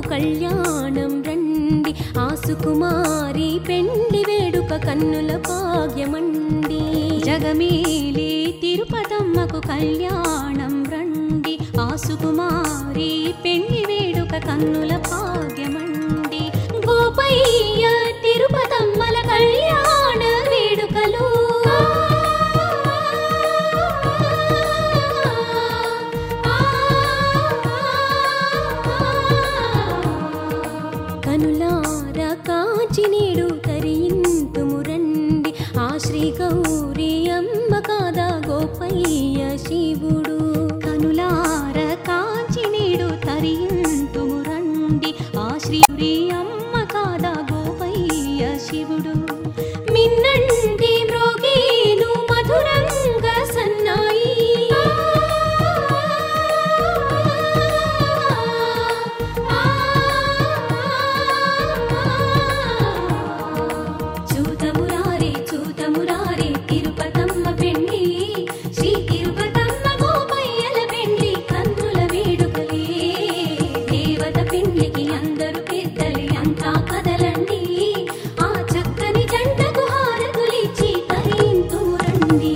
కళ్యాణం రండి ఆసుకుమారి పెండ్లి వేడుక కన్నుల భాగ్యమండి జగమేలి తిరుపతమ్మకు కళ్యాణం రండి ఆసుకుమారి పెండ్లి వేడుక కన్నుల భాగ్యమండి గోపయ్య తిరుపతమ్మల కళ్యాణ వేడుకలు కనులార కాచి నీడు తరింతుము రండి ఆ శ్రీ గౌరీ అమ్మ కాదా గోపయ్య శివుడు కనులార కాచి నీడు తరింతుము రండి ఆ శ్రీ గౌరీ అమ్మ కాదా గోపయ్య శివుడు మిన్నండి మ్రోగేను మధురంగ సన్నాయి చూతమురారే చూతమురారే తిరుపతమ్మ పెండి శ్రీ తిరుపతమ్మ గోపయ్యల పెండి కన్నుల వేడుకలే దేవత పెండ్లికి అందరూ పెద్దలి అంతా కదలండి ఆ చక్కని జంటకు హారతులిచ్చి తరింతురండి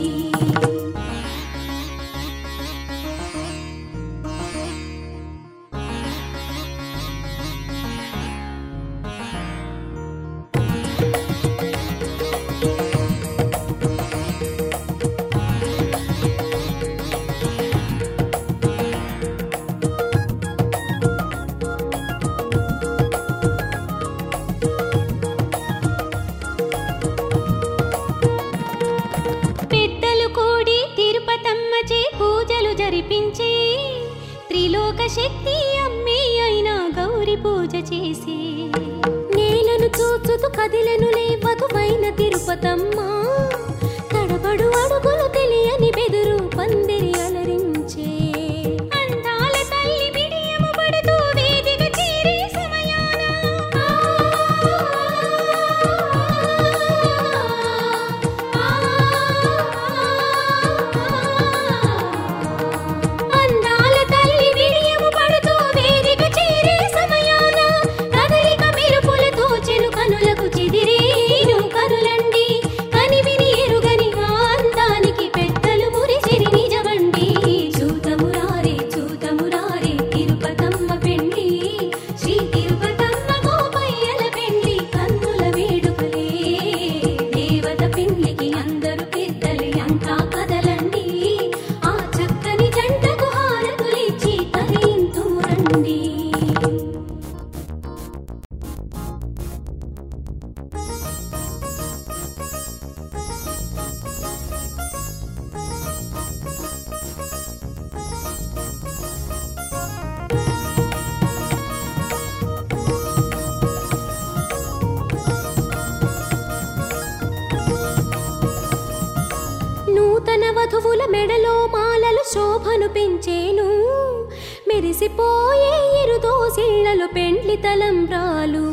పెద్దలు కూడి తిరుపతమ్మచే పూజలు జరిపించి త్రిలోక శక్తి అమ్మి అయిన గౌరి పూజ చేసి నేలను చూచుతూ కదిలను లేవతువైన తిరుపతమ్మ తడబడు అడుగులు తెలియని బెదురు పందిరి అలరించే అందాల తల్లి బిడియము పడుతూ వేదిక చేరే అందాల తల్లి విడియము పడుతూ వేదిక చేరే సమయాన కదలిక మెరుపులతో చెను కనులకు చెదిరేను కనులండి కనివిని ఎరుగని ఆ అందానికి పెద్దలు మురిసిరి నిజమండి చూతమురారే చూతమురారే తిరుపతమ్మ పెండి శ్రీ తిరుపతమ్మ గోపయ్యల పెండి కన్నుల వేడుకలే దేవత పెండ్లికి అందరూ పెద్దలి అంతా కదలండి ఆ చక్కని జంటకు హారతులిచ్చి తరింతురండి నూతన వధువుల మెడలో మాలలు శోభను పెంచేను మెరిసిపోయే ఇరుదోసిళ్లలు పెండ్లి తలంబ్రాలు